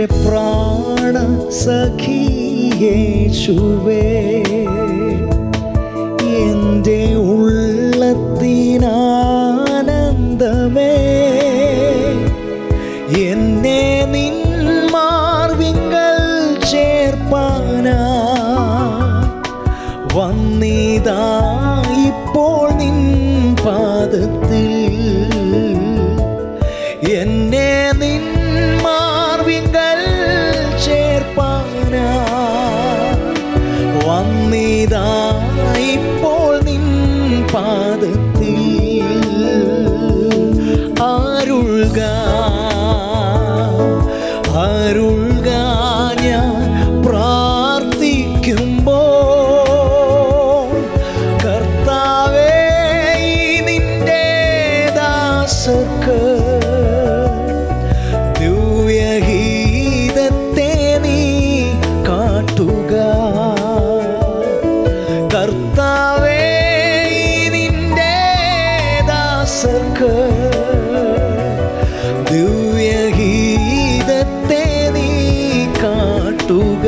പ്രാണ സഖിയേശുവേ എൻ്റെ ഉള്ളത്തിനാനന്ദമേ എന്നെ നിന്മാർവിങ്കൽ ചേർപ്പാനാ വന്നിതാ ഇപ്പോൾ നിൻ പാദത്തിൽ എന്നെ നിൻ മാർവിങ്കൽ ചേർപ്പാനാ വന്നിതാ ഇപ്പോൾ നിൻ പാദത്തിൽ അരുൾക അരുൾക ഞാൻ പ്രാർത്ഥിക്കുമ്പോൾ കർത്താവേ ഈ നിന്റെ ദാസർക്ക് ദിവ്യഗീതത്തെ നീ കാട്ടുക കർത്താവേ ഈ നിന്റെ ദാസർക്ക് ദിവ്യഗീതത്തെ നീ കാട്ടുക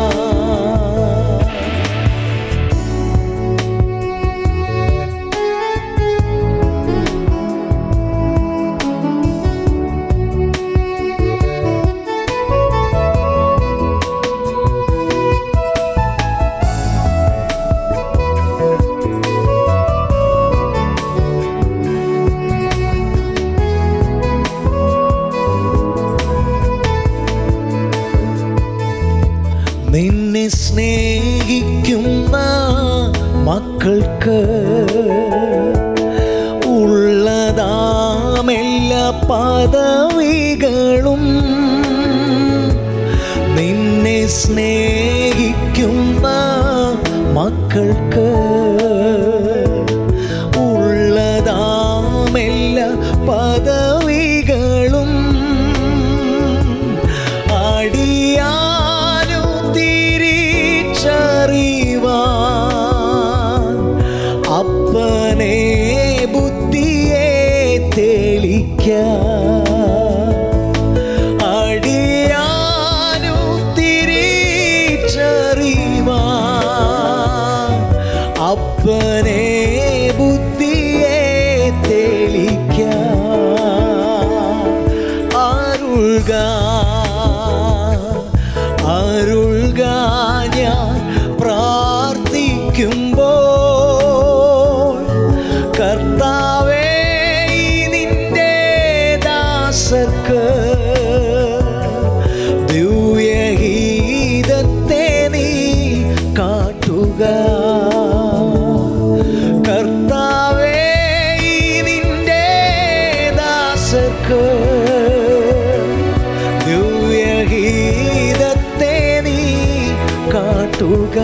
നിന്നെ സ്നേഹിക്കുന്ന മക്കൾക്ക് ഉള്ളതാമെല്ലാ പദവികളും നിന്നെ സ്നേഹിക്കുന്ന മക്കൾക്ക് ഉള്ളതാമെല്ലാ പദവികളും അടിയാനു തിരിച്ചറിവാൻ അപ്പനെ ബുദ്ധിയെ തെളിക്ക അടിയാനു തിരിച്ചറിവാൻ അപ്പനെ ബുദ്ധിയെ തെളിക്ക അരുൾക അരുൾക ഞാൻ പ്രാർത്ഥിക്കുമ്പോൾ കർത്താവേ ഈ നിന്റെ ദാസർക്ക് ദിവ്യഗീതത്തെ നീ കാട്ടുക കർത്താവേ ഈ നിന്റെ ദാസർക്ക് ദിവ്യഗീതത്തെ നീ കാട്ടുക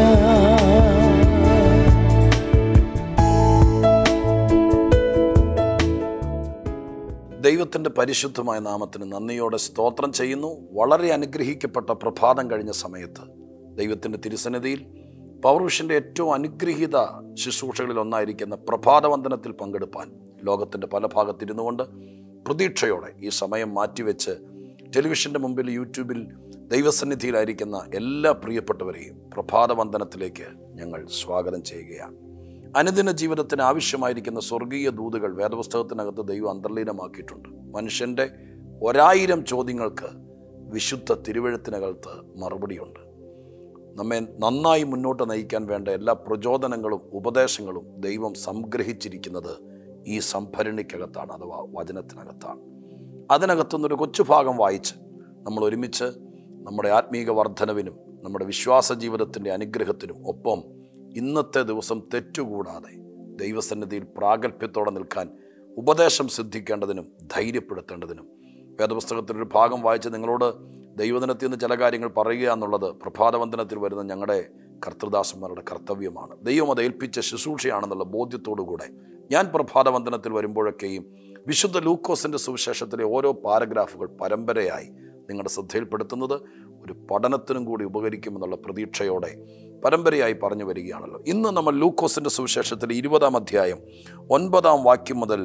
ദൈവത്തിൻ്റെ പരിശുദ്ധമായ നാമത്തിന് നന്ദിയോടെ സ്തോത്രം ചെയ്യുന്നു വളരെ അനുഗ്രഹിക്കപ്പെട്ട പ്രഭാതം കഴിഞ്ഞ സമയത്ത് ദൈവത്തിൻ്റെ തിരുസന്നിധിയിൽ പൗരുഷൻ്റെ ഏറ്റവും അനുഗ്രഹീത ശുശ്രൂഷകളിൽ ഒന്നായിരിക്കുന്ന പ്രഭാതവന്ദനത്തിൽ പങ്കെടുപ്പാൻ ലോകത്തിൻ്റെ പല ഭാഗത്തിരുന്നു കൊണ്ട് പ്രതീക്ഷയോടെ ഈ സമയം മാറ്റിവെച്ച് ടെലിവിഷൻ്റെ മുമ്പിൽ യൂട്യൂബിൽ ദൈവസന്നിധിയിലായിരിക്കുന്ന എല്ലാ പ്രിയപ്പെട്ടവരെയും പ്രഭാതവന്ദനത്തിലേക്ക് ഞങ്ങൾ സ്വാഗതം ചെയ്യുകയാണ് അനുദിന ജീവിതത്തിന് ആവശ്യമായിരിക്കുന്ന സ്വർഗീയ ദൂതുകൾ വേദപുസ്തകത്തിനകത്ത് ദൈവം അന്തർലീനമാക്കിയിട്ടുണ്ട് മനുഷ്യൻ്റെ ഒരായിരം ചോദ്യങ്ങൾക്ക് വിശുദ്ധ തിരുവഴുത്തിനകത്ത് മറുപടിയുണ്ട് നമ്മെ നന്നായി മുന്നോട്ട് നയിക്കാൻ വേണ്ട എല്ലാ പ്രചോദനങ്ങളും ഉപദേശങ്ങളും ദൈവം സംഗ്രഹിച്ചിരിക്കുന്നത് ഈ സംഭരണിക്കകത്താണ് അഥവാ വചനത്തിനകത്താണ് അതിനകത്തുനിന്നൊരു കൊച്ചു ഭാഗം വായിച്ച് നമ്മൾ ഒരുമിച്ച് നമ്മുടെ ആത്മീക വർധനവിനും നമ്മുടെ വിശ്വാസ ജീവിതത്തിൻ്റെ അനുഗ്രഹത്തിനും ഒപ്പം ഇന്നത്തെ ദിവസം തെറ്റുകൂടാതെ ദൈവസന്നിധിയിൽ പ്രാഗൽഭ്യത്തോടെ നിൽക്കാൻ ഉപദേശം സിദ്ധിക്കേണ്ടതിനും ധൈര്യപ്പെടുത്തേണ്ടതിനും വേദപുസ്തകത്തിലൊരു ഭാഗം വായിച്ച് നിങ്ങളോട് ദൈവദിനത്തിൽ നിന്ന് ചില കാര്യങ്ങൾ പറയുക എന്നുള്ളത് പ്രഭാതവന്ദനത്തിൽ വരുന്ന ഞങ്ങളുടെ കർത്തൃദാസന്മാരുടെ കർത്തവ്യമാണ് ദൈവം അത് ഏൽപ്പിച്ച ശുശ്രൂഷയാണെന്നുള്ള ബോധ്യത്തോടുകൂടെ ഞാൻ പ്രഭാതവന്ദനത്തിൽ വരുമ്പോഴൊക്കെയും വിശുദ്ധ ലൂക്കോസിൻ്റെ സുവിശേഷത്തിലെ ഓരോ പാരഗ്രാഫുകൾ പരമ്പരയായി നിങ്ങളുടെ ശ്രദ്ധയിൽപ്പെടുത്തുന്നത് ഒരു പഠനത്തിനും കൂടി ഉപകരിക്കുമെന്നുള്ള പ്രതീക്ഷയോടെ പരമ്പരയായി പറഞ്ഞു വരികയാണല്ലോ ഇന്ന് നമ്മൾ ലൂക്കോസിൻ്റെ സുവിശേഷത്തിലെ ഇരുപതാം അധ്യായം ഒൻപതാം വാക്യം മുതൽ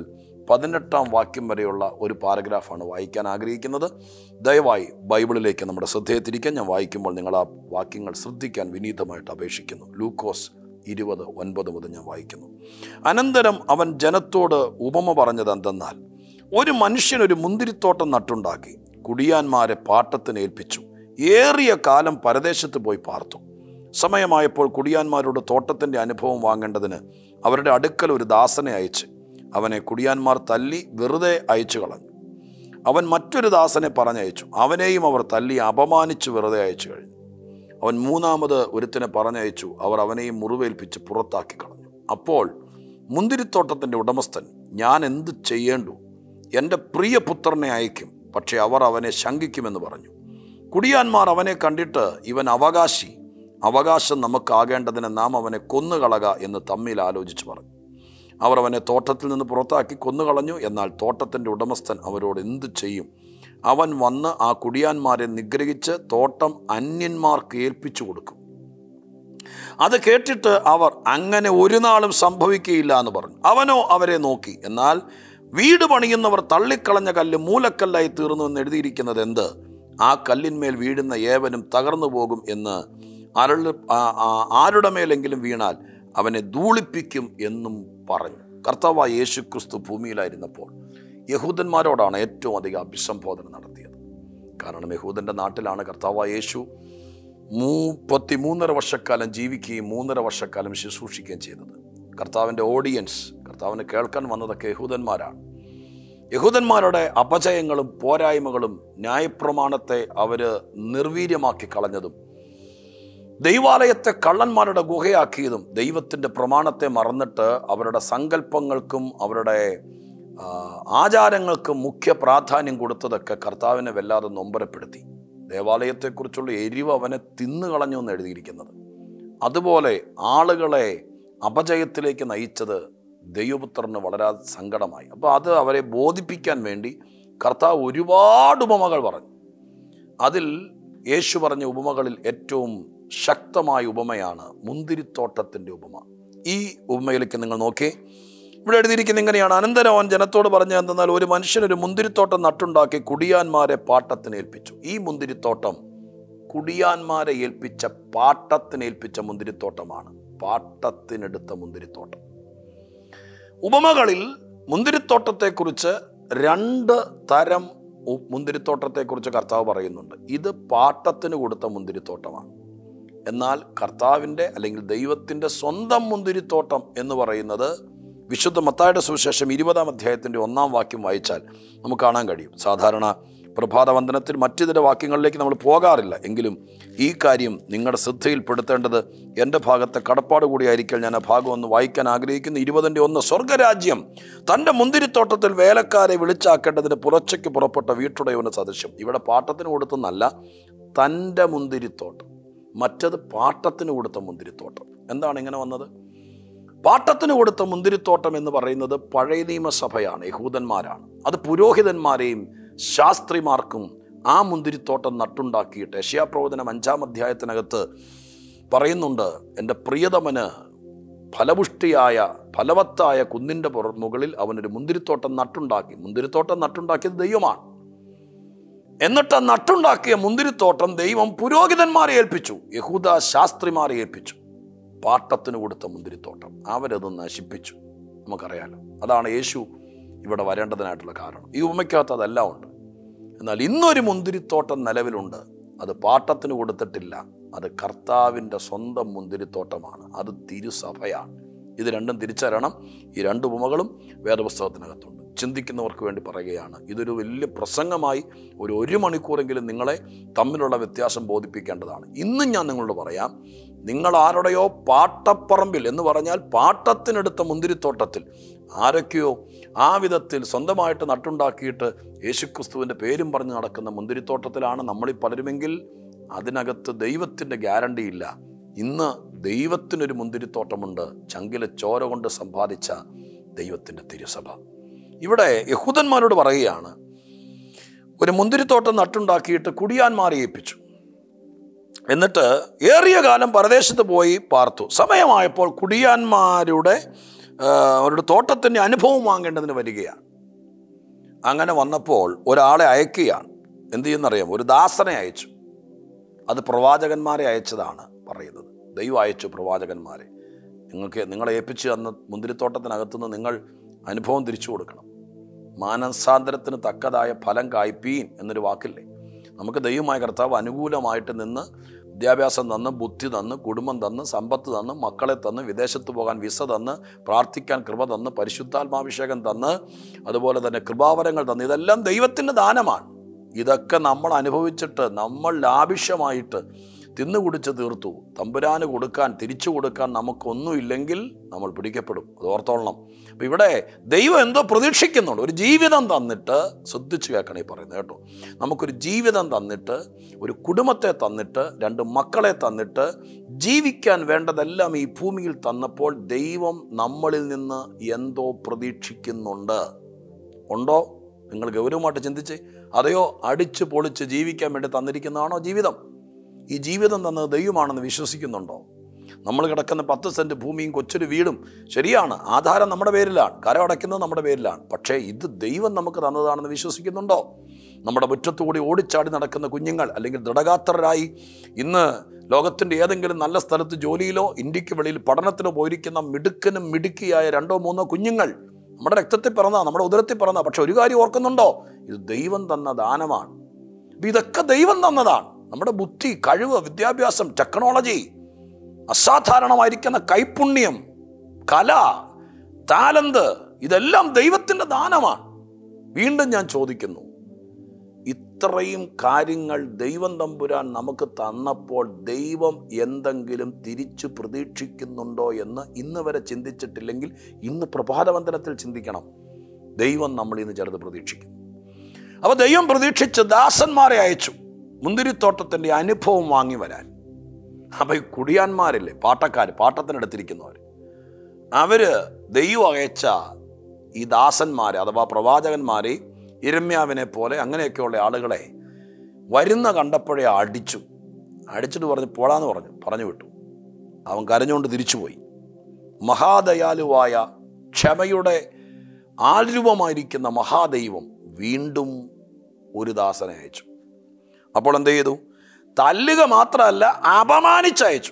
പതിനെട്ടാം വാക്യം വരെയുള്ള ഒരു പാരഗ്രാഫാണ് വായിക്കാൻ ആഗ്രഹിക്കുന്നത് ദയവായി ബൈബിളിലേക്ക് നമ്മുടെ ശ്രദ്ധയെ തിരിക്കാൻ ഞാൻ വായിക്കുമ്പോൾ നിങ്ങൾ ആ വാക്യങ്ങൾ ശ്രദ്ധിക്കാൻ വിനീതമായിട്ട് അപേക്ഷിക്കുന്നു ലൂക്കോസ് ഇരുപത് ഒൻപത് മുതൽ ഞാൻ വായിക്കുന്നു അനന്തരം അവൻ ജനത്തോട് ഉപമ പറഞ്ഞത് എന്തെന്നാൽ ഒരു മനുഷ്യൻ ഒരു മുന്തിരിത്തോട്ടം നട്ടുണ്ടാക്കി കുടിയാന്മാരെ പാട്ടത്തിന് ഏൽപ്പിച്ചു ഏറിയ കാലം പരദേശത്ത് പോയി പാർത്തു സമയമായപ്പോൾ കുടിയാന്മാരോട് തോട്ടത്തിൻ്റെ അനുഭവം വാങ്ങേണ്ടതിന് അവരുടെ അടുക്കൽ ഒരു ദാസനെ അയച്ച് അവനെ കുടിയാന്മാർ തല്ലി വെറുതെ അയച്ചു കളഞ്ഞു അവൻ മറ്റൊരു ദാസനെ പറഞ്ഞയച്ചു അവനെയും അവർ തല്ലി അപമാനിച്ചു വെറുതെ അയച്ചു കഴിഞ്ഞു അവൻ മൂന്നാമത് ഒരുത്തിനെ പറഞ്ഞയച്ചു അവർ അവനെയും മുറിവേൽപ്പിച്ച് പുറത്താക്കി കളഞ്ഞു അപ്പോൾ മുന്തിരിത്തോട്ടത്തിൻ്റെ ഉടമസ്ഥൻ ഞാൻ എന്ത് ചെയ്യേണ്ടു എൻ്റെ പ്രിയപുത്രനെ അയക്കും പക്ഷേ അവർ അവനെ ശങ്കിക്കുമെന്ന് പറഞ്ഞു കുടിയാന്മാർ അവനെ കണ്ടിട്ട് ഇവൻ അവകാശി അവകാശം നമുക്കാകേണ്ടതിന് നാം അവനെ കൊന്നുകളക എന്ന് തമ്മിൽ ആലോചിച്ച് പറഞ്ഞു അവർ അവനെ തോട്ടത്തിൽ നിന്ന് പുറത്താക്കി കൊന്നുകളഞ്ഞു എന്നാൽ തോട്ടത്തിൻ്റെ ഉടമസ്ഥൻ അവരോട് എന്തു ചെയ്യും അവൻ വന്ന് ആ കുടിയാന്മാരെ നിഗ്രഹിച്ച് തോട്ടം അന്യന്മാർക്ക് ഏൽപ്പിച്ചു കൊടുക്കും അത് കേട്ടിട്ട് അവർ അങ്ങനെ ഒരു നാളും സംഭവിക്കുകയില്ല എന്ന് പറഞ്ഞു അവനോ അവരെ നോക്കി എന്നാൽ വീട് പണിയുന്നവർ തള്ളിക്കളഞ്ഞ കല്ല് മൂലക്കല്ലായി തീർന്നു എന്ന് എഴുതിയിരിക്കുന്നത് എന്ത് ആ കല്ലിന്മേൽ വീഴുന്ന ഏവനും തകർന്നു പോകും എന്ന് അരള് ആ- ആ- ആരുടെ മേലെങ്കിലും വീണാൽ അവനെ ധൂളിപ്പിക്കും എന്നും പറഞ്ഞു കർത്താവായ യേശു ക്രിസ്തു ഭൂമിയിലായിരുന്നപ്പോൾ യഹൂദന്മാരോടാണ് ഏറ്റവും അധികം അഭിസംബോധന നടത്തിയത് കാരണം യഹൂദൻ്റെ നാട്ടിലാണ് കർത്താവായ യേശു മുപ്പത്തി മൂന്നര വർഷക്കാലം ജീവിക്കുകയും മൂന്നര വർഷക്കാലം ശുശ്രൂഷിക്കുകയും ചെയ്തത് കർത്താവിൻ്റെ ഓഡിയൻസ് കർത്താവിനെ കേൾക്കാൻ വന്നതൊക്കെ യഹൂദന്മാരാണ് യഹൂദന്മാരുടെ അപജയങ്ങളും പോരായ്മകളും ന്യായപ്രമാണത്തെ അവർ നിർവീര്യമാക്കി കളഞ്ഞതും ദൈവാലയത്തെ കള്ളന്മാരുടെ ഗുഹയാക്കിയതും ദൈവത്തിൻ്റെ പ്രമാണത്തെ മറന്നിട്ട് അവരുടെ സങ്കല്പങ്ങൾക്കും അവരുടെ ആ, ആചാരങ്ങൾക്കും മുഖ്യ പ്രാധാന്യം കൊടുത്തതൊക്കെ കർത്താവിനെ വല്ലാതെ നൊമ്പരപ്പെടുത്തി ദേവാലയത്തെക്കുറിച്ചുള്ള എരിവ് അവനെ തിന്നുകളഞ്ഞു എന്ന് എഴുതിയിരിക്കുന്നത് അതുപോലെ ആളുകളെ അപജയത്തിലേക്ക് നയിച്ചത് ദൈവപുത്രന് വളരെ സങ്കടമായി അപ്പോൾ അത് അവരെ ബോധിപ്പിക്കാൻ വേണ്ടി കർത്താവ് ഒരുപാട് ഉപമകൾ പറഞ്ഞു അതിൽ യേശു പറഞ്ഞ ഉപമകളിൽ ഏറ്റവും ശക്തമായ ഉപമയാണ് മുന്തിരിത്തോട്ടത്തിൻ്റെ ഉപമ ഈ ഉപമയിലേക്ക് നിങ്ങൾ നോക്കി ഇവിടെ എഴുതിയിരിക്കുന്ന ഇങ്ങനെയാണ് അനന്തരം അവൻ ജനത്തോട് പറഞ്ഞ എന്തെന്നാൽ ഒരു മനുഷ്യൻ ഒരു മുന്തിരിത്തോട്ടം നട്ടുണ്ടാക്കി കുടിയാന്മാരെ പാട്ടത്തിന് ഏൽപ്പിച്ചു ഈ മുന്തിരിത്തോട്ടം കുടിയാന്മാരെ ഏൽപ്പിച്ച പാട്ടത്തിന് ഏൽപ്പിച്ച മുന്തിരിത്തോട്ടമാണ് പാട്ടത്തിനെടുത്ത മുന്തിരിത്തോട്ടം ഉപമകളിൽ മുന്തിരിത്തോട്ടത്തെക്കുറിച്ച് രണ്ട് തരം ഉ- മുന്തിരിത്തോട്ടത്തെക്കുറിച്ച് കർത്താവ് പറയുന്നുണ്ട് ഇത് പാട്ടത്തിന് കൊടുത്ത മുന്തിരിത്തോട്ടമാണ് എന്നാൽ കർത്താവിൻ്റെ അല്ലെങ്കിൽ ദൈവത്തിൻ്റെ സ്വന്തം മുന്തിരിത്തോട്ടം എന്ന് പറയുന്നത് വിശുദ്ധ മത്തായുടെ സുവിശേഷം ഇരുപതാം അധ്യായത്തിൻ്റെ ഒന്നാം വാക്യം വായിച്ചാൽ നമുക്ക് കാണാൻ കഴിയും സാധാരണ പ്രഭാതവന്ദനത്തിൽ മറ്റു ചില വാക്യങ്ങളിലേക്ക് നമ്മൾ പോകാറില്ല എങ്കിലും ഈ കാര്യം നിങ്ങളുടെ ശ്രദ്ധയിൽപ്പെടുത്തേണ്ടത് എൻ്റെ ഭാഗത്തെ കടപ്പാട് കൂടിയായിരിക്കും ഞാൻ ആ ഭാഗം ഒന്ന് വായിക്കാൻ ആഗ്രഹിക്കുന്നു ഇരുപതിൻ്റെ ഒന്ന് സ്വർഗരാജ്യം തൻ്റെ മുന്തിരിത്തോട്ടത്തിൽ വേലക്കാരെ വിളിച്ചാക്കേണ്ടതിന് പുറച്ചയ്ക്ക് പുറപ്പെട്ട വീട്ടുടയവന് സദൃശ്യം ഇവിടെ പാട്ടത്തിന് കൊടുത്തെന്നല്ല തൻ്റെ മുന്തിരിത്തോട്ടം മറ്റത് പാട്ടത്തിന് കൊടുത്ത മുന്തിരിത്തോട്ടം എന്താണ് ഇങ്ങനെ വന്നത് പാട്ടത്തിന് കൊടുത്ത മുന്തിരിത്തോട്ടം എന്ന് പറയുന്നത് പഴയ നിയമസഭയാണ് യഹൂദന്മാരാണ് അത് പുരോഹിതന്മാരെയും ശാസ്ത്രിമാർക്കും ആ മുന്തിരിത്തോട്ടം നട്ടുണ്ടാക്കിയിട്ട് യശ്യാപ്രവചനം അഞ്ചാം അധ്യായത്തിനകത്ത് പറയുന്നുണ്ട് എൻ്റെ പ്രിയതമന് ഫലപുഷ്ടിയായ ഫലവത്തായ കുന്നിൻ്റെ പുറ മുകളിൽ അവനൊരു മുന്തിരിത്തോട്ടം നട്ടുണ്ടാക്കി മുന്തിരിത്തോട്ടം നട്ടുണ്ടാക്കിയത് ദൈവമാണ് എന്നിട്ട് ആ നട്ടുണ്ടാക്കിയ മുന്തിരിത്തോട്ടം ദൈവം പുരോഹിതന്മാരെ ഏൽപ്പിച്ചു യഹൂദ ശാസ്ത്രിമാരെ ഏൽപ്പിച്ചു പാട്ടത്തിന് കൊടുത്ത മുന്തിരിത്തോട്ടം അവരത് നശിപ്പിച്ചു നമുക്കറിയാലോ അതാണ് യേശു ഇവിടെ വരേണ്ടതിനായിട്ടുള്ള കാരണം ഈ ഉപമയ്ക്കകത്ത് അതെല്ലാം ഉണ്ട് എന്നാൽ ഇന്നൊരു മുന്തിരിത്തോട്ടം നിലവിലുണ്ട് അത് പാട്ടത്തിന് കൊടുത്തിട്ടില്ല അത് കർത്താവിൻ്റെ സ്വന്തം മുന്തിരിത്തോട്ടമാണ് അത് തിരുസഭയാണ് ഇത് രണ്ടും തിരിച്ചറിയണം ഈ രണ്ട് ഉപമകളും വേദപുസ്തകത്തിനകത്തുണ്ട് ചിന്തിക്കുന്നവർക്ക് വേണ്ടി പറയുകയാണ് ഇതൊരു വലിയ പ്രസംഗമായി ഒരു ഒരു മണിക്കൂറെങ്കിലും നിങ്ങളെ തമ്മിലുള്ള വ്യത്യാസം ബോധിപ്പിക്കേണ്ടതാണ് ഇന്നും ഞാൻ നിങ്ങളോട് പറയാം നിങ്ങൾ ആരുടെയോ പാട്ടപ്പറമ്പിൽ എന്ന് പറഞ്ഞാൽ പാട്ടത്തിനെടുത്ത മുന്തിരിത്തോട്ടത്തിൽ ആരൊക്കെയോ ആ വിധത്തിൽ സ്വന്തമായിട്ട് നട്ടുണ്ടാക്കിയിട്ട് യേശുക്രിസ്തുവിൻ്റെ പേരും പറഞ്ഞ് നടക്കുന്ന മുന്തിരിത്തോട്ടത്തിലാണ് നമ്മളിൽ പലരുമെങ്കിൽ അതിനകത്ത് ദൈവത്തിൻ്റെ ഗ്യാരണ്ടി ഇല്ല ഇന്ന് ദൈവത്തിനൊരു മുന്തിരിത്തോട്ടമുണ്ട് ചങ്കിലെ ചോര കൊണ്ട് സമ്പാദിച്ച ദൈവത്തിൻ്റെ തിരുസഭ ഇവിടെ യഹൂദന്മാരോട് പറയുകയാണ് ഒരു മുന്തിരിത്തോട്ടം നട്ടുണ്ടാക്കിയിട്ട് കുടിയാന്മാരെ ഏൽപ്പിച്ചു എന്നിട്ട് ഏറിയ കാലം പരദേശത്ത് പോയി പാർത്തു സമയമായപ്പോൾ കുടിയാന്മാരുടെ ആ, അവരുടെ തോട്ടത്തിൻ്റെ അനുഭവം വാങ്ങേണ്ടതിന് വരികയാണ് അങ്ങനെ വന്നപ്പോൾ ഒരാളെ അയക്കുകയാണ് എന്ത് ചെയ്യുന്നറിയാം ഒരു ദാസനെ അയച്ചു അത് പ്രവാചകന്മാരെ അയച്ചതാണ് പറയുന്നത് ദൈവം അയച്ചു പ്രവാചകന്മാരെ നിങ്ങൾക്ക് നിങ്ങളെ ഏൽപ്പിച്ച് തന്ന മുന്തിരിത്തോട്ടത്തിനകത്തുനിന്ന് നിങ്ങൾ അനുഭവം തിരിച്ചു കൊടുക്കണം മാനസാന്തരത്തിന് തക്കതായ ഫലം കായ്പീൻ എന്നൊരു വാക്കില്ലേ നമുക്ക് ദൈവമായ കർത്താവ് അനുകൂലമായിട്ട് നിന്ന് വിദ്യാഭ്യാസം തന്ന് ബുദ്ധി തന്ന് കുടുംബം തന്ന് സമ്പത്ത് തന്ന് മക്കളെ തന്ന് വിദേശത്ത് പോകാൻ വിസ തന്ന് പ്രാർത്ഥിക്കാൻ കൃപ തന്ന് പരിശുദ്ധാത്മാഭിഷേകം തന്ന് അതുപോലെ തന്നെ കൃപാവരങ്ങൾ തന്ന് ഇതെല്ലാം ദൈവത്തിൻ്റെ ദാനമാണ് ഇതൊക്കെ നമ്മൾ അനുഭവിച്ചിട്ട് നമ്മൾ ലാഭിഷ്യമായിട്ട് തിന്നുകുടിച്ച് തീർത്തു തമ്പുരാന് കൊടുക്കാൻ തിരിച്ചു കൊടുക്കാൻ നമുക്കൊന്നുമില്ലെങ്കിൽ നമ്മൾ പിടിക്കപ്പെടും അത് ഓർത്തോളണം അപ്പം ഇവിടെ ദൈവം എന്തോ പ്രതീക്ഷിക്കുന്നുണ്ട് ഒരു ജീവിതം തന്നിട്ട് ശ്രദ്ധിച്ച് കേൾക്കണം ഈ പറയുന്നത് കേട്ടോ നമുക്കൊരു ജീവിതം തന്നിട്ട് ഒരു കുടുംബത്തെ തന്നിട്ട് രണ്ട് മക്കളെ തന്നിട്ട് ജീവിക്കാൻ വേണ്ടതെല്ലാം ഈ ഭൂമിയിൽ തന്നപ്പോൾ ദൈവം നമ്മളിൽ നിന്ന് എന്തോ പ്രതീക്ഷിക്കുന്നുണ്ട് ഉണ്ടോ നിങ്ങൾ ഗൗരവമായിട്ട് ചിന്തിച്ച് അതെയോ അടിച്ച് പൊളിച്ച് ജീവിക്കാൻ വേണ്ടി തന്നിരിക്കുന്നതാണോ ജീവിതം ഈ ജീവിതം തന്നത് ദൈവമാണെന്ന് വിശ്വസിക്കുന്നുണ്ടോ നമ്മൾ കിടക്കുന്ന പത്ത് സെൻറ്റ് ഭൂമിയും കൊച്ചൊരു വീടും ശരിയാണ് ആധാരം നമ്മുടെ പേരിലാണ് കരം അടയ്ക്കുന്നത് നമ്മുടെ പേരിലാണ് പക്ഷേ ഇത് ദൈവം നമുക്ക് തന്നതാണെന്ന് വിശ്വസിക്കുന്നുണ്ടോ നമ്മുടെ മുറ്റത്തുകൂടി ഓടിച്ചാടി നടക്കുന്ന കുഞ്ഞുങ്ങൾ അല്ലെങ്കിൽ ദൃഢഗാത്രരായി ഇന്ന് ലോകത്തിൻ്റെ ഏതെങ്കിലും നല്ല സ്ഥലത്ത് ജോലിയിലോ ഇന്ത്യക്ക് വെളിയിൽ പഠനത്തിനോ പോയിരിക്കുന്ന മിടുക്കനും മിടുക്കിയായ രണ്ടോ മൂന്നോ കുഞ്ഞുങ്ങൾ നമ്മുടെ രക്തത്തിൽ പിറന്ന നമ്മുടെ ഉദരത്തിൽ പിറന്ന പക്ഷെ ഒരു കാര്യം ഓർക്കുന്നുണ്ടോ ഇത് ദൈവം തന്ന ദാനമാണ് അപ്പൊ ഇതൊക്കെ ദൈവം തന്നതാണ് നമ്മുടെ ബുദ്ധി കഴിവ് വിദ്യാഭ്യാസം ടെക്നോളജി അസാധാരണമായിരിക്കുന്ന കൈപുണ്യം കല താലന്ത് ഇതെല്ലാം ദൈവത്തിൻ്റെ ദാനമാണ് വീണ്ടും ഞാൻ ചോദിക്കുന്നു ഇത്രയും കാര്യങ്ങൾ ദൈവം തമ്പുരാൻ നമുക്ക് തന്നപ്പോൾ ദൈവം എന്തെങ്കിലും തിരിച്ചു പ്രതീക്ഷിക്കുന്നുണ്ടോ എന്ന് ഇന്ന് വരെ ചിന്തിച്ചിട്ടില്ലെങ്കിൽ ഇന്ന് പ്രഭാതവന്തനത്തിൽ ചിന്തിക്കണം ദൈവം നമ്മൾ ഇന്ന് ചെറുത് പ്രതീക്ഷിക്കുന്നു അപ്പോൾ ദൈവം പ്രതീക്ഷിച്ച് ദാസന്മാരെ അയച്ചു മുന്തിരിത്തോട്ടത്തിൻ്റെ അനുഭവം വാങ്ങി വരാൻ അപ്പം ഈ കുടിയാന്മാരില്ലേ പാട്ടക്കാർ പാട്ടത്തിനെടുത്തിരിക്കുന്നവർ അവര് ദൈവം അയച്ച ഈ ദാസന്മാരെ അഥവാ പ്രവാചകന്മാരെ ഇരമ്യാവിനെ പോലെ അങ്ങനെയൊക്കെയുള്ള ആളുകളെ വരുന്ന കണ്ടപ്പോഴേ അടിച്ചു അടിച്ചിട്ട് പറഞ്ഞു പോടാന്ന് പറഞ്ഞു പറഞ്ഞു വിട്ടു അവൻ കരഞ്ഞുകൊണ്ട് തിരിച്ചുപോയി മഹാദയാലുവായ ക്ഷമയുടെ ആൽരൂപമായിരിക്കുന്ന മഹാദൈവം വീണ്ടും ഒരു ദാസനെ അയച്ചു അപ്പോൾ എന്ത് ചെയ്തു തല്ലുക മാത്രമല്ല അപമാനിച്ചയച്ചു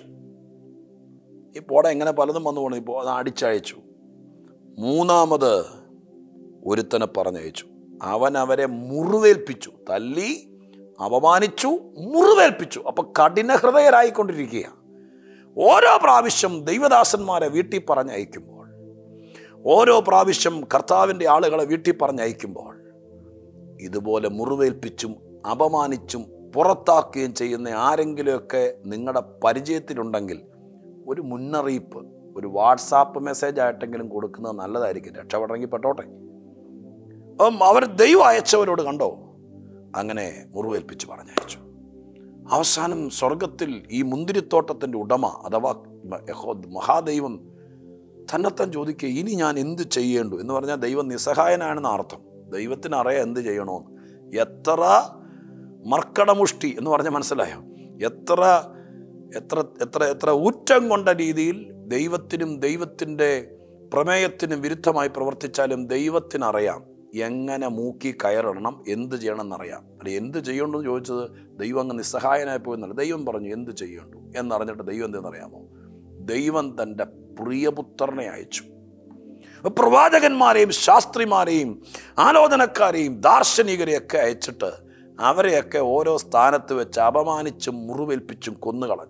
ഈ പോട എങ്ങനെ പലതും വന്നു പോകണം ഇപ്പോൾ അത് അടിച്ചയച്ചു മൂന്നാമത് ഒരുത്തനെ പറഞ്ഞയച്ചു അവൻ അവരെ മുറിവേൽപ്പിച്ചു തല്ലി അപമാനിച്ചു മുറിവേൽപ്പിച്ചു അപ്പൊ കഠിന ഹൃദയരായിക്കൊണ്ടിരിക്കുക ഓരോ പ്രാവശ്യം ദൈവദാസന്മാരെ വീട്ടിൽ പറഞ്ഞയക്കുമ്പോൾ ഓരോ പ്രാവശ്യം കർത്താവിൻ്റെ ആളുകളെ വീട്ടിൽ പറഞ്ഞയക്കുമ്പോൾ ഇതുപോലെ മുറിവേൽപ്പിച്ചും അപമാനിച്ചും പുറത്താക്കുകയും ചെയ്യുന്ന ആരെങ്കിലുമൊക്കെ നിങ്ങളുടെ പരിചയത്തിലുണ്ടെങ്കിൽ ഒരു മുന്നറിയിപ്പ് ഒരു വാട്സാപ്പ് മെസ്സേജ് ആയിട്ടെങ്കിലും കൊടുക്കുന്നത് നല്ലതായിരിക്കും രക്ഷപ്പെടണമെങ്കിൽ പെട്ടോട്ടെ അപ്പം അവർ ദൈവം അയച്ചവരോട് കണ്ടോ അങ്ങനെ മുറിവേൽപ്പിച്ച് പറഞ്ഞയച്ചു അവസാനം സ്വർഗത്തിൽ ഈ മുന്തിരിത്തോട്ടത്തിൻ്റെ ഉടമ അഥവാ യഹോ മഹാദൈവം തന്നെത്താൻ ചോദിക്കുക ഇനി ഞാൻ എന്ത് ചെയ്യേണ്ടു എന്ന് പറഞ്ഞാൽ ദൈവം നിസ്സഹായനാണെന്ന് അർത്ഥം ദൈവത്തിന് അറിയാം എന്ത് ചെയ്യണമെന്ന് എത്ര മർക്കടമുഷ്ടി എന്ന് പറഞ്ഞാൽ മനസ്സിലായോ എത്ര എത്ര എത്ര എത്ര ഊറ്റം കൊണ്ട രീതിയിൽ ദൈവത്തിനും ദൈവത്തിൻ്റെ പ്രമേയത്തിനും വിരുദ്ധമായി പ്രവർത്തിച്ചാലും ദൈവത്തിനറിയാം എങ്ങനെ മൂക്കി കയറിടണം എന്ത് ചെയ്യണം എന്നറിയാം അല്ല എന്ത് ചെയ്യണമെന്ന് ചോദിച്ചത് ദൈവം അങ്ങ് നിസ്സഹായനായി പോയെന്നല്ല ദൈവം പറഞ്ഞു എന്ത് ചെയ്യണ്ടു എന്നറിഞ്ഞിട്ട് ദൈവം എന്തെന്നറിയാമോ ദൈവം തൻ്റെ പ്രിയപുത്രനെ അയച്ചു അപ്പൊ പ്രവാചകന്മാരെയും ശാസ്ത്രിമാരെയും ആലോചനക്കാരെയും ദാർശനികരെയൊക്കെ അയച്ചിട്ട് അവരെയൊക്കെ ഓരോ സ്ഥാനത്ത് വെച്ച് അപമാനിച്ചും മുറിവേൽപ്പിച്ചും കൊന്നുകളഞ്ഞു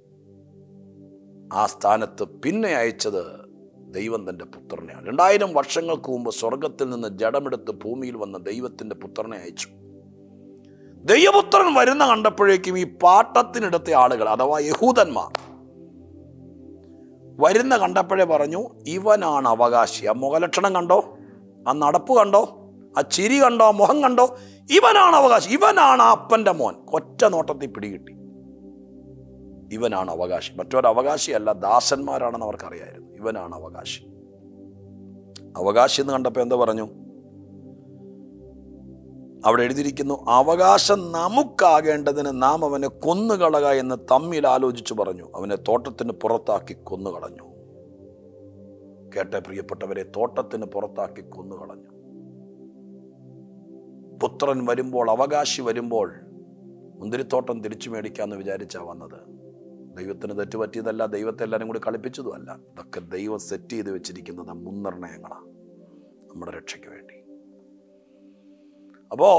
ആ സ്ഥാനത്ത് പിന്നെ അയച്ചത് ദൈവം തൻ്റെ പുത്രനെയാണ് രണ്ടായിരം വർഷങ്ങൾക്ക് മുമ്പ് സ്വർഗത്തിൽ നിന്ന് ജഡമെടുത്ത് ഭൂമിയിൽ വന്ന ദൈവത്തിൻ്റെ പുത്രനെ അയച്ചു ദൈവപുത്രൻ വരുന്ന കണ്ടപ്പോഴേക്കും ഈ പാട്ടത്തിനെടുത്ത ആളുകൾ അഥവാ യഹൂദന്മാർ വരുന്ന കണ്ടപ്പോഴേ പറഞ്ഞു ഇവനാണ് അവകാശി ആ മുഖലക്ഷണം കണ്ടോ ആ നടപ്പ് കണ്ടോ ആ ചിരി കണ്ടോ ആ മുഖം കണ്ടോ ഇവനാണ് അവകാശി ഇവനാണ് ആ അപ്പൻ്റെ മോൻ ഒറ്റ നോട്ടത്തിൽ പിടികിട്ടി ഇവനാണ് അവകാശി മറ്റൊരു അവകാശിയല്ല ദാസന്മാരാണെന്ന് അവർക്കറിയായിരുന്നു ഇവനാണ് അവകാശി അവകാശി എന്ന് കണ്ടപ്പോൾ എന്താ പറഞ്ഞു അവിടെ എഴുതിയിരിക്കുന്നു അവകാശം നമുക്കാകേണ്ടതിന് നാം അവനെ കൊന്നുകളക എന്ന് തമ്മിൽ ആലോചിച്ചു പറഞ്ഞു അവനെ തോട്ടത്തിന് പുറത്താക്കി കൊന്നുകളഞ്ഞു കേട്ട പ്രിയപ്പെട്ടവരെ തോട്ടത്തിന് പുറത്താക്കി കൊന്നുകളഞ്ഞു പുത്രൻ വരുമ്പോൾ അവകാശി വരുമ്പോൾ മുന്തിരിത്തോട്ടം തിരിച്ചു മേടിക്കാമെന്ന് വിചാരിച്ചാ വന്നത് ദൈവത്തിന് തെറ്റുപറ്റിയതല്ല ദൈവത്തെ എല്ലാവരും കൂടി കളിപ്പിച്ചതുമല്ല ഇതൊക്കെ ദൈവം സെറ്റ് ചെയ്ത് വെച്ചിരിക്കുന്നത് മുൻനിർണയങ്ങളാണ് നമ്മുടെ രക്ഷയ്ക്ക് വേണ്ടി അപ്പോ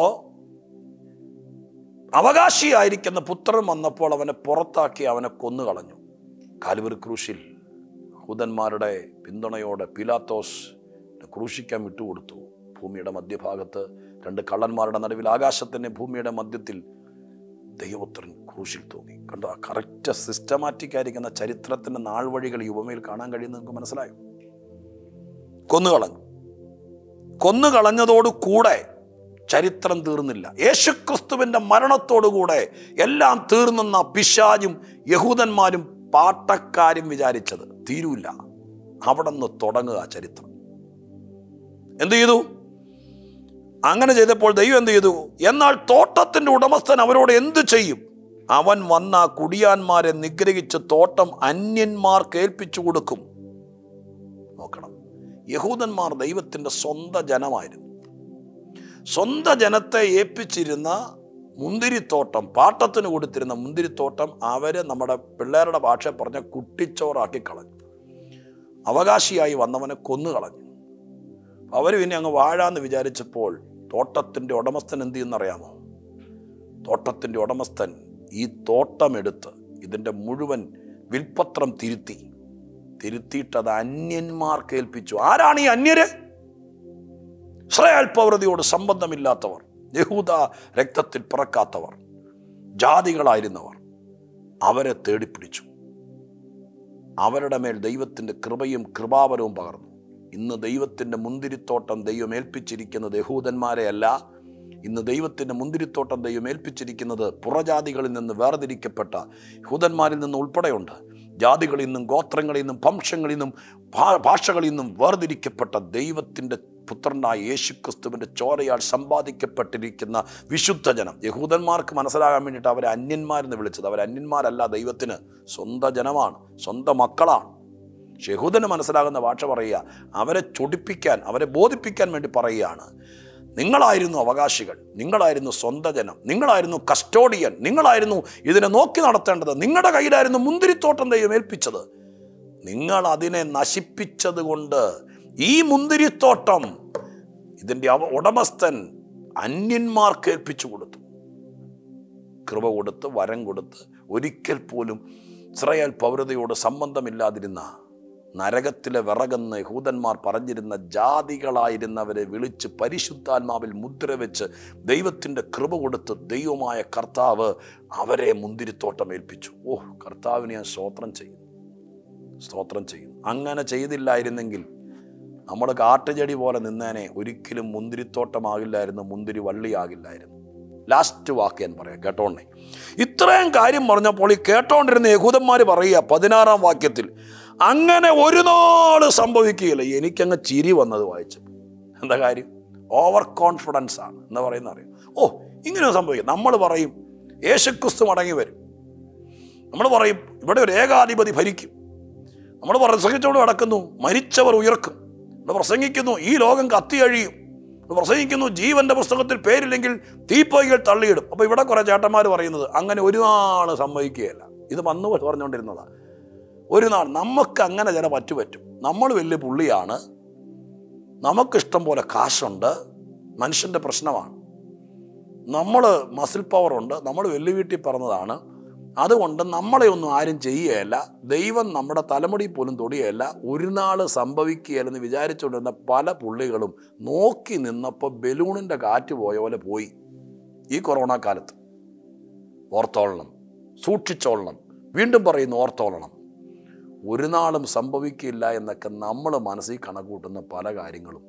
അവകാശിയായിരിക്കുന്ന പുത്രൻ വന്നപ്പോൾ അവനെ പുറത്താക്കി അവനെ കൊന്നുകളഞ്ഞു കാലുവരി ക്രൂശിൽ ഹൂതന്മാരുടെ പിന്തുണയോടെ പിലാത്തോസ് ക്രൂശിക്കാൻ വിട്ടുകൊടുത്തു ഭൂമിയുടെ മധ്യഭാഗത്ത് രണ്ട് കള്ളന്മാരുടെ നടുവിൽ ആകാശത്തിൻ്റെ ഭൂമിയുടെ മധ്യത്തിൽ ദൈവപുത്രൻ ക്രൂശിൽ തൂങ്ങി കണ്ടോ കറക്റ്റ് സിസ്റ്റമാറ്റിക് ആയിരിക്കുന്ന ചരിത്രത്തിന്റെ നാൾ വഴികൾ ഈ ഉപമയിൽ കാണാൻ കഴിയുന്നത് നിങ്ങൾക്ക് മനസ്സിലായോ കൊന്നുകളഞ്ഞു കൊന്നുകളഞ്ഞതോടു കൂടെ ചരിത്രം തീർന്നില്ല യേശുക്രിസ്തുവിന്റെ മരണത്തോടുകൂടെ എല്ലാം തീർന്നെന്ന പിശാചും യഹൂദന്മാരും പാട്ടക്കാരും വിചാരിച്ചത് തീരൂല അവിടെ നിന്ന് തുടങ്ങുക ചരിത്രം എന്ത് ചെയ്തു അങ്ങനെ ചെയ്തപ്പോൾ ദൈവം എന്ത് ചെയ്തു എന്നാൽ തോട്ടത്തിന്റെ ഉടമസ്ഥൻ അവരോട് എന്തു ചെയ്യും അവൻ വന്ന ആ കുടിയാന്മാരെ നിഗ്രഹിച്ച് തോട്ടം അന്യന്മാർക്ക് ഏൽപ്പിച്ചു കൊടുക്കും നോക്കണം യഹൂദന്മാർ ദൈവത്തിന്റെ സ്വന്തം ജനമായിരുന്നു സ്വന്തം ജനത്തെ ഏൽപ്പിച്ചിരുന്ന മുന്തിരിത്തോട്ടം പാട്ടത്തിന് കൊടുത്തിരുന്ന മുന്തിരിത്തോട്ടം അവരെ നമ്മുടെ പിള്ളേരുടെ ഭാഷ പറഞ്ഞ കുട്ടിച്ചോറാക്കി കളഞ്ഞു അവകാശിയായി വന്നവനെ കൊന്നുകളഞ്ഞു അവർ പിന്നെ അങ്ങ് വാഴാന്ന് വിചാരിച്ചപ്പോൾ തോട്ടത്തിൻ്റെ ഉടമസ്ഥൻ എന്ത് ചെയ്യുന്നറിയാമോ തോട്ടത്തിൻ്റെ ഉടമസ്ഥൻ ഈ തോട്ടമെടുത്ത് ഇതിൻ്റെ മുഴുവൻ വിൽപത്രം തിരുത്തി തിരുത്തിയിട്ട് അത് അന്യന്മാർക്ക് ഏൽപ്പിച്ചു ആരാണ് ഈ അന്യര് ശ്രേയാൽപവൃതിയോട് സംബന്ധമില്ലാത്തവർ യഹൂദ രക്തത്തിൽ പിറക്കാത്തവർ ജാതികളായിരുന്നവർ അവരെ തേടിപ്പിടിച്ചു അവരുടെ മേൽ ദൈവത്തിൻ്റെ കൃപയും കൃപാവരവും പകർന്നു ഇന്ന് ദൈവത്തിൻ്റെ മുന്തിരിത്തോട്ടം ദൈവം ഏൽപ്പിച്ചിരിക്കുന്നത് യഹൂദന്മാരെയല്ല ഇന്ന് ദൈവത്തിൻ്റെ മുന്തിരിത്തോട്ടം ദൈവം ഏൽപ്പിച്ചിരിക്കുന്നത് പുറജാതികളിൽ നിന്ന് വേർതിരിക്കപ്പെട്ട യഹൂദന്മാരിൽ നിന്ന് ഉൾപ്പെടെയുണ്ട് ജാതികളിൽ നിന്നും ഗോത്രങ്ങളിൽ നിന്നും വംശങ്ങളിൽ നിന്നും ഭാ- ഭാഷകളിൽ നിന്നും വേർതിരിക്കപ്പെട്ട ദൈവത്തിൻ്റെ പുത്രനായ യേശുക്രിസ്തുവിൻ്റെ ചോരയാൽ സമ്പാദിക്കപ്പെട്ടിരിക്കുന്ന വിശുദ്ധ ജനം യഹൂദന്മാർക്ക് മനസ്സിലാകാൻ വേണ്ടിയിട്ട് അവരെ അന്യന്മാരെന്ന് വിളിച്ചത് അവർ അന്യന്മാരല്ല ദൈവത്തിന് സ്വന്തം ജനമാണ് സ്വന്തം മക്കളാണ് പക്ഷെ യഹൂദന് മനസ്സിലാകുന്ന ഭാഷ പറയുക അവരെ ചൊടിപ്പിക്കാൻ അവരെ ബോധിപ്പിക്കാൻ വേണ്ടി പറയുകയാണ് നിങ്ങളായിരുന്നു അവകാശികൾ നിങ്ങളായിരുന്നു സ്വന്തം ജനം നിങ്ങളായിരുന്നു കസ്റ്റോഡിയൻ നിങ്ങളായിരുന്നു ഇതിനെ നോക്കി നടത്തേണ്ടത് നിങ്ങളുടെ കയ്യിലായിരുന്നു മുന്തിരിത്തോട്ടം ദൈവം ഏൽപ്പിച്ചത് നിങ്ങൾ അതിനെ നശിപ്പിച്ചത് കൊണ്ട് ഈ മുന്തിരിത്തോട്ടം ഇതിൻ്റെ അവ ഉടമസ്ഥൻ അന്യന്മാർക്ക് ഏൽപ്പിച്ചു കൊടുത്തു കൃപ കൊടുത്ത് വരം കൊടുത്ത് ഒരിക്കൽ പോലും ഇസ്രയേൽ പൗരതയോട് സംബന്ധമില്ലാതിരുന്ന നരകത്തിലെ വിറകെന്ന് യഹൂദന്മാർ പറഞ്ഞിരുന്ന ജാതികളായിരുന്നവരെ വിളിച്ച് പരിശുദ്ധാത്മാവിൽ മുദ്ര വെച്ച് ദൈവത്തിൻ്റെ കൃപ കൊടുത്ത് ദൈവമായ കർത്താവ് അവരെ മുന്തിരിത്തോട്ടം ഏൽപ്പിച്ചു ഓ കർത്താവിനെ ഞാൻ സ്തോത്രം ചെയ്യുന്നു സ്തോത്രം ചെയ്യുന്നു അങ്ങനെ ചെയ്തില്ലായിരുന്നെങ്കിൽ നമ്മൾ കാട്ടുചെടി പോലെ നിന്നേനെ ഒരിക്കലും മുന്തിരിത്തോട്ടമാകില്ലായിരുന്നു മുന്തിരി വള്ളിയാകില്ലായിരുന്നു ലാസ്റ്റ് വാക്ക് ഞാൻ പറയാം കേട്ടോണ്ടേ ഇത്രയും കാര്യം പറഞ്ഞപ്പോൾ ഈ കേട്ടോണ്ടിരുന്ന യഹൂദന്മാർ പറയുക പതിനാറാം വാക്യത്തിൽ അങ്ങനെ ഒരു നാള് സംഭവിക്കുകയില്ല എനിക്കങ്ങ് ചിരി വന്നത് വായിച്ചു എന്താ കാര്യം ഓവർ കോൺഫിഡൻസ് ആണ് എന്താ പറയുന്ന അറിയാം ഓ ഇങ്ങനെ സംഭവിക്കും നമ്മൾ പറയും യേശുക്രിസ്തു മടങ്ങി വരും നമ്മൾ പറയും ഇവിടെ ഒരു ഏകാധിപതി ഭരിക്കും നമ്മൾ പ്രസംഗിച്ചോട് നടക്കുന്നു മരിച്ചവർ ഉയർക്കും നമ്മൾ പ്രസംഗിക്കുന്നു ഈ ലോകം കത്തിയഴിയും നമ്മൾ പ്രസംഗിക്കുന്നു ജീവന്റെ പുസ്തകത്തിൽ പേരില്ലെങ്കിൽ തീപ്പൊയ്കൾ തള്ളിയിടും അപ്പൊ ഇവിടെ കുറെ ചേട്ടന്മാർ പറയുന്നത് അങ്ങനെ ഒരു നാൾ സംഭവിക്കുകയില്ല ഇത് വന്നു പറഞ്ഞുകൊണ്ടിരുന്നതാ ഒരു നാൾ നമുക്ക് അങ്ങനെ ചില പറ്റു പറ്റും നമ്മൾ വലിയ പുള്ളിയാണ് നമുക്കിഷ്ടം പോലെ കാശുണ്ട് മനുഷ്യന്റെ പ്രശ്നമാണ് നമ്മൾ മസിൽ പവറുണ്ട് നമ്മൾ വലിയ വീട്ടിൽ പറഞ്ഞതാണ് അതുകൊണ്ട് നമ്മളെ ഒന്നും ആരും ചെയ്യുകയല്ല ദൈവം നമ്മുടെ തലമുടി പോലും തൊടുകയല്ല ഒരു നാൾ സംഭവിക്കുകയല്ലെന്ന് വിചാരിച്ചുകൊണ്ടിരുന്ന പല പുള്ളികളും നോക്കി നിന്നപ്പോൾ ബലൂണിൻ്റെ കാറ്റ് പോയ പോലെ പോയി ഈ കൊറോണ കാലത്ത് ഓർത്തോളണം സൂക്ഷിച്ചോളണം വീണ്ടും പറയുന്നു ഓർത്തോളണം ഒരു നാളും സംഭവിക്കില്ല എന്നൊക്കെ നമ്മൾ മനസ്സിൽ കണക്കൂട്ടുന്ന പല കാര്യങ്ങളും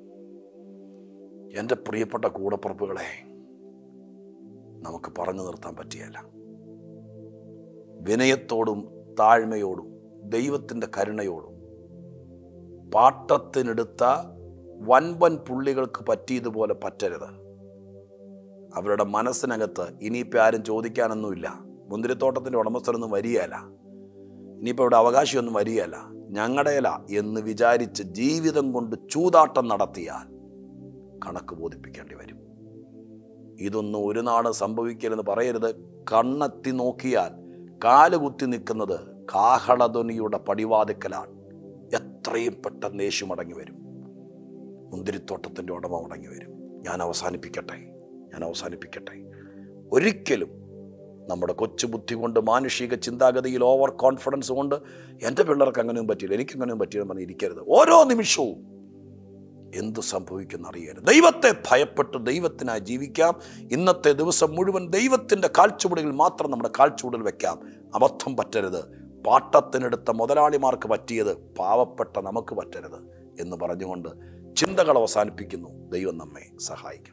എൻ്റെ പ്രിയപ്പെട്ട കൂടപ്പുറപ്പുകളെ നമുക്ക് പറഞ്ഞു നിർത്താൻ പറ്റിയല്ല വിനയത്തോടും താഴ്മയോടും ദൈവത്തിൻ്റെ കരുണയോടും പാട്ടത്തിനെടുത്ത വൻപൻ പുള്ളികൾക്ക് പറ്റിയതുപോലെ പറ്റരുത് അവരുടെ മനസ്സിനകത്ത് ഇനിയിപ്പോൾ ആരും ചോദിക്കാനൊന്നുമില്ല മുന്തിരിത്തോട്ടത്തിൻ്റെ ഉടമസ്ഥരൊന്നും വരികയല്ല ഇനിയിപ്പോൾ ഇവിടെ അവകാശിയൊന്നും വരികയല്ല ഞങ്ങളുടെയല്ല എന്ന് വിചാരിച്ച് ജീവിതം കൊണ്ട് ചൂതാട്ടം നടത്തിയാൽ കണക്ക് ബോധിപ്പിക്കേണ്ടി വരും ഇതൊന്നും ഒരു നാട് സംഭവിക്കരുതെന്ന് പറയരുത് കണ്ണെത്തി നോക്കിയാൽ കാല് കുത്തി നിൽക്കുന്നത് കാഹളധ്വനിയുടെ പടിവാതിക്കലാണ് എത്രയും പെട്ടെന്ന് യേശു മടങ്ങി വരും മുന്തിരിത്തോട്ടത്തിൻ്റെ ഉടമ മടങ്ങി വരും ഞാൻ അവസാനിപ്പിക്കട്ടെ ഞാൻ അവസാനിപ്പിക്കട്ടെ ഒരിക്കലും നമ്മുടെ കൊച്ചു ബുദ്ധി കൊണ്ട് മാനുഷിക ചിന്താഗതിയിൽ ഓവർ കോൺഫിഡൻസ് കൊണ്ട് എൻ്റെ പിള്ളേർക്ക് അങ്ങനെയും പറ്റിയില്ല എനിക്കങ്ങനെയും പറ്റിയെന്ന് പറഞ്ഞ് ഇരിക്കരുത് ഓരോ നിമിഷവും എന്തു സംഭവിക്കുന്ന അറിയരുത് ദൈവത്തെ ഭയപ്പെട്ട് ദൈവത്തിനായി ജീവിക്കാം ഇന്നത്തെ ദിവസം മുഴുവൻ ദൈവത്തിൻ്റെ കാൽച്ചുവടുകൾ മാത്രം നമ്മുടെ കാൽച്ചുവടിൽ വെക്കാം അബദ്ധം പറ്റരുത് പാട്ടത്തിനെടുത്ത മുതലാളിമാർക്ക് പറ്റിയത് പാവപ്പെട്ട നമുക്ക് പറ്റരുത് എന്ന് പറഞ്ഞുകൊണ്ട് ചിന്തകൾ അവസാനിപ്പിക്കുന്നു ദൈവം നമ്മെ സഹായിക്കട്ടെ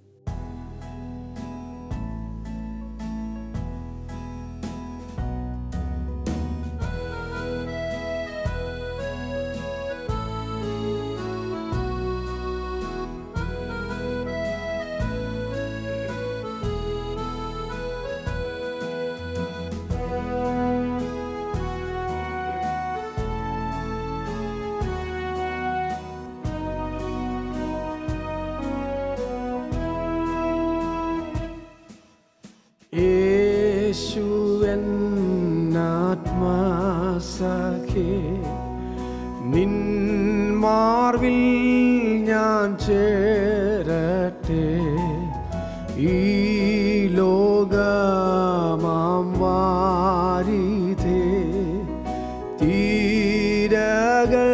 യേശുവെന്നാത്മാസഖേ നിൻ മാർവിൽ ഞാൻ ചേരട്ടെ ഈ ലോകമാം വാരിധേ തീരകൾ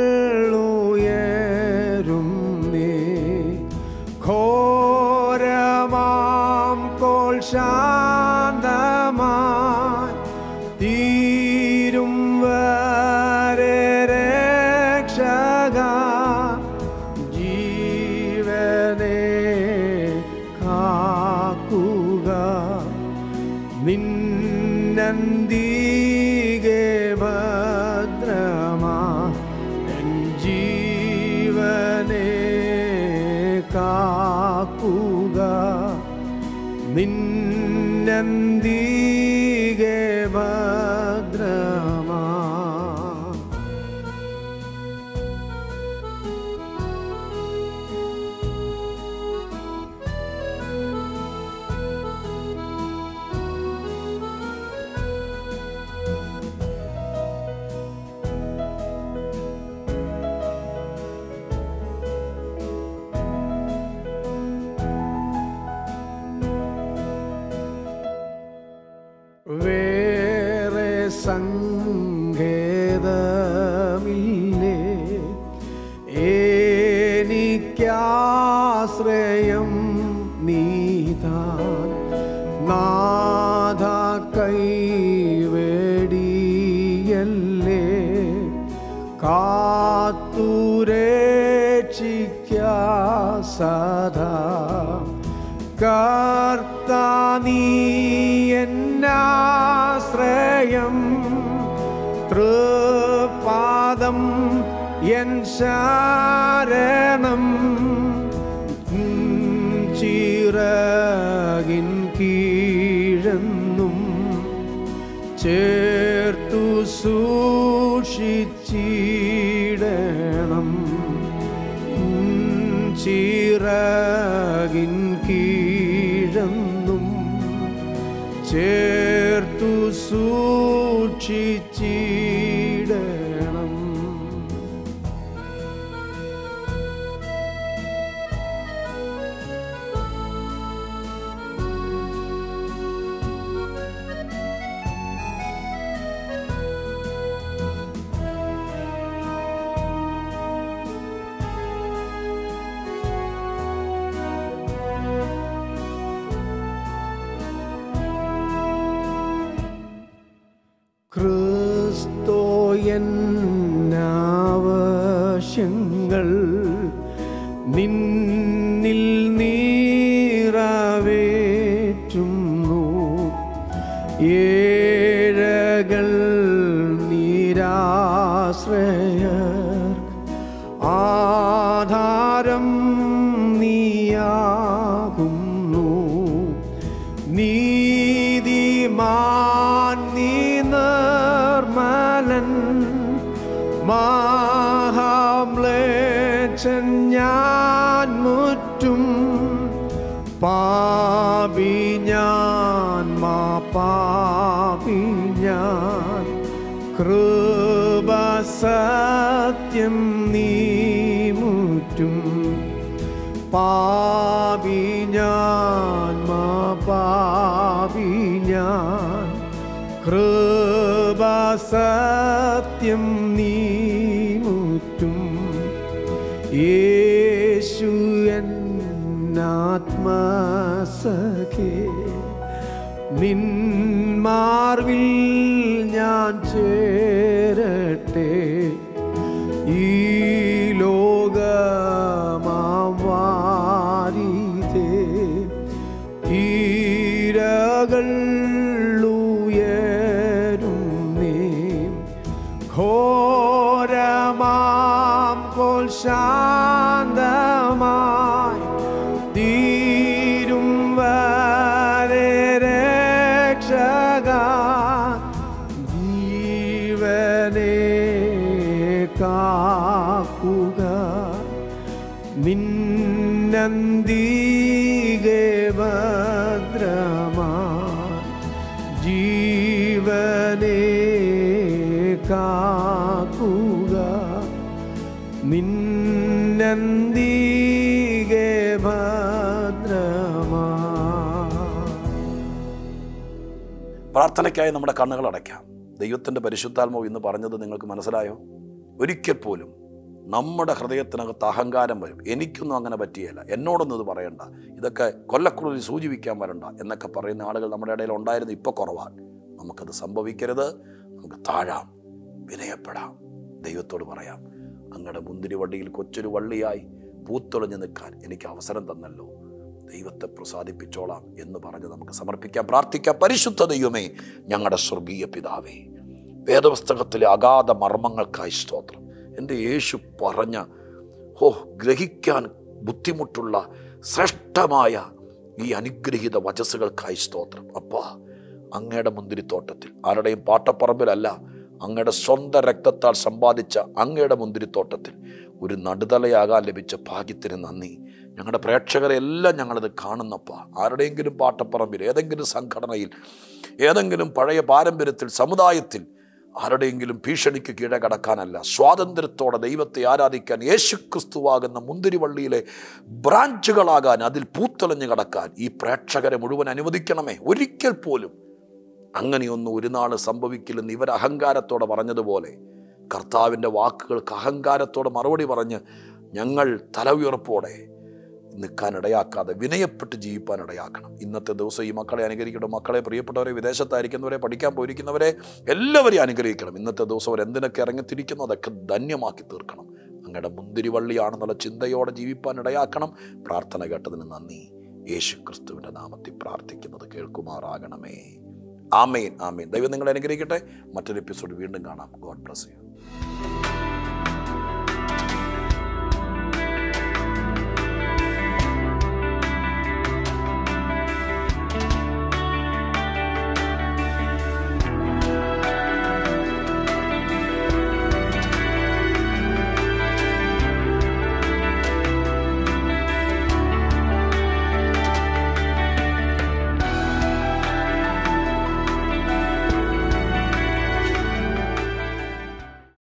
ഉയരും നീ ഘോരമാം കോൾ ശാന്തമായി തീരും വരെ രക്ഷക ജീവനെ കാക്കുക നിന്നന്തികെ ഭദ്രമാ എൻ ജീവനെ കാക്കുക നിന്നന്തികെ ഭദ്രമാ വേറെ സങ്കേതമില്ലേ എനിക്കാശ്രയം നീതാൻ നാഥ കൈവേടിയല്ലേ കാത്തുരക്ഷിക്ക സദാ കർത്താ നീ എന്നാശ്രയം തൃപാദം എൻ ശരണം ചിറകിൻ കീഴെന്നും ചേർത്തു സൂക്ഷിച്ചിടണം ചിറകിൻ കീഴെന്നും ചേർത്തു സൂക്ഷിച്ചിടണം ക്രിസ്തോ എന്നാവശ്യങ്ങൾ നിന്നിൽ നീറവേറ്റുന്നു ഏഴകൾ നിരാശ്രയർ ആധാരം നീയാകുന്നു നീതിമാൻ നീ നിർമ്മലൻ മഹാമ്ലേച്ഛൻ ഞാൻ മുറ്റും പാപി ഞാൻ മാ പാപി ഞാൻ കൃപ സത്യം നീ മുറ്റും പാപി ഞാൻ മാ പാപി ഞാൻ കൃപ സത്യം നീ മുറ്റും യേശു എന്നാത്മസഖേ നിന്മാർവിൽ ഞാൻ ചേരട്ടെ ഈ ലോകമാവാരിതേ ഈരകൾ ഉയരുന്നേ ഘോരമാം കോൽ ശാന്തമായി തീരും വരെ രക്ഷക ജീവനെ കാക്കുക നിന്നന്തികെ ഭദ്രമാ ജീവനെ കാക്കുക നിന്നന്തികെ ഭദ്രമാ പ്രാർത്ഥനയ്ക്കായി നമ്മുടെ കണ്ണുകൾ അടയ്ക്കാം ദൈവത്തിൻ്റെ പരിശുദ്ധാത്മാവ് ഇന്ന് പറഞ്ഞത് നിങ്ങൾക്ക് മനസ്സിലായോ ഒരിക്കൽ പോലും നമ്മുടെ ഹൃദയത്തിനകത്ത് അഹങ്കാരം വരും എനിക്കൊന്നും അങ്ങനെ പറ്റിയല്ല എന്നോടൊന്നും ഇത് പറയണ്ട ഇതൊക്കെ കൊല്ലക്കുള്ളിൽ സൂചിപ്പിക്കാൻ വരണ്ട എന്നൊക്കെ പറയുന്ന ആളുകൾ നമ്മുടെ ഇടയിൽ ഉണ്ടായിരുന്നു ഇപ്പോൾ കുറവാണ് നമുക്കത് സംഭവിക്കരുത് നമുക്ക് താഴാം വിനയപ്പെടാം ദൈവത്തോട് പറയാം അങ്ങയുടെ മുന്തിരി വണ്ടിയിൽ കൊച്ചൊരു വള്ളിയായി പൂത്തൊളിഞ്ഞു നിൽക്കാൻ എനിക്ക് അവസരം തന്നല്ലോ ദൈവത്തെ പ്രസാദിപ്പിച്ചോളാം എന്ന് പറഞ്ഞ് നമുക്ക് സമർപ്പിക്കാം പ്രാർത്ഥിക്കാം പരിശുദ്ധ ദൈവമേ ഞങ്ങളുടെ സ്വർഗീയ പിതാവേ വേദപുസ്തകത്തിലെ അഗാധ മർമ്മങ്ങൾക്കായി സ്തോത്രം എൻ്റെ യേശു പറഞ്ഞ ഹോ ഗ്രഹിക്കാൻ ബുദ്ധിമുട്ടുള്ള ശ്രേഷ്ഠമായ ഈ അനുഗ്രഹീത വചസ്സുകൾക്കായി സ്തോത്രം അപ്പാ അങ്ങയുടെ മുന്തിരിത്തോട്ടത്തിൽ ആരുടെയും പാട്ടപ്പറമ്പിലല്ല അങ്ങയുടെ സ്വന്തം രക്തത്താൽ സമ്പാദിച്ച അങ്ങയുടെ മുന്തിരിത്തോട്ടത്തിൽ ഒരു നടുതലയാകാൻ ലഭിച്ച ഭാഗ്യത്തിന് നന്ദി ഞങ്ങളുടെ പ്രേക്ഷകരെ എല്ലാം ഞങ്ങളിത് കാണുന്നപ്പ ആരുടെയെങ്കിലും പാട്ടപ്പറമ്പിൽ ഏതെങ്കിലും സംഘടനയിൽ ഏതെങ്കിലും പഴയ പാരമ്പര്യത്തിൽ സമുദായത്തിൽ ആരുടെയെങ്കിലും ഭീഷണിക്ക് കീഴെ കടക്കാനല്ല സ്വാതന്ത്ര്യത്തോടെ ദൈവത്തെ ആരാധിക്കാൻ യേശുക്രിസ്തുവാകുന്ന മുന്തിരിവള്ളിയിലെ ബ്രാഞ്ചുകളാകാൻ അതിൽ പൂത്തലഞ്ഞു കടക്കാൻ ഈ പ്രേക്ഷകരെ മുഴുവൻ അനുവദിക്കണമേ ഒരിക്കൽ പോലും അങ്ങനെയൊന്നും ഒരു നാൾ സംഭവിക്കില്ലെന്ന് ഇവർ അഹങ്കാരത്തോടെ പറഞ്ഞതുപോലെ കർത്താവിൻ്റെ വാക്കുകൾക്ക് അഹങ്കാരത്തോടെ മറുപടി പറഞ്ഞ് ഞങ്ങൾ തല ഉയർപ്പോടെ നിൽക്കാൻ ഇടയാക്കാതെ വിനയപ്പെട്ട് ജീവിപ്പാൻ ഇടയാക്കണം ഇന്നത്തെ ദിവസം ഈ മക്കളെ അനുഗ്രഹിക്കണം മക്കളെ പ്രിയപ്പെട്ടവരെ വിദേശത്തായിരിക്കുന്നവരെ പഠിക്കാൻ പോയിരിക്കുന്നവരെ എല്ലാവരെയും അനുഗ്രഹിക്കണം ഇന്നത്തെ ദിവസം അവർ എന്തിനൊക്കെ ഇറങ്ങിത്തിരിക്കുന്നു അതൊക്കെ ധന്യമാക്കി തീർക്കണം അങ്ങയുടെ മുന്തിരിവള്ളിയാണെന്നുള്ള ചിന്തയോടെ ജീവിപ്പാൻ ഇടയാക്കണം പ്രാർത്ഥന കേട്ടതിന് നന്ദി യേശു ക്രിസ്തുവിൻ്റെ നാമത്തിൽ പ്രാർത്ഥിക്കുന്നത് കേൾക്കുമാറാകണമേ ആമേൻ ആമേൻ ദൈവം നിങ്ങളെ അനുഗ്രഹിക്കട്ടെ മറ്റൊരു എപ്പിസോഡ് വീണ്ടും കാണാം ഗോഡ് ബ്ലസ് യു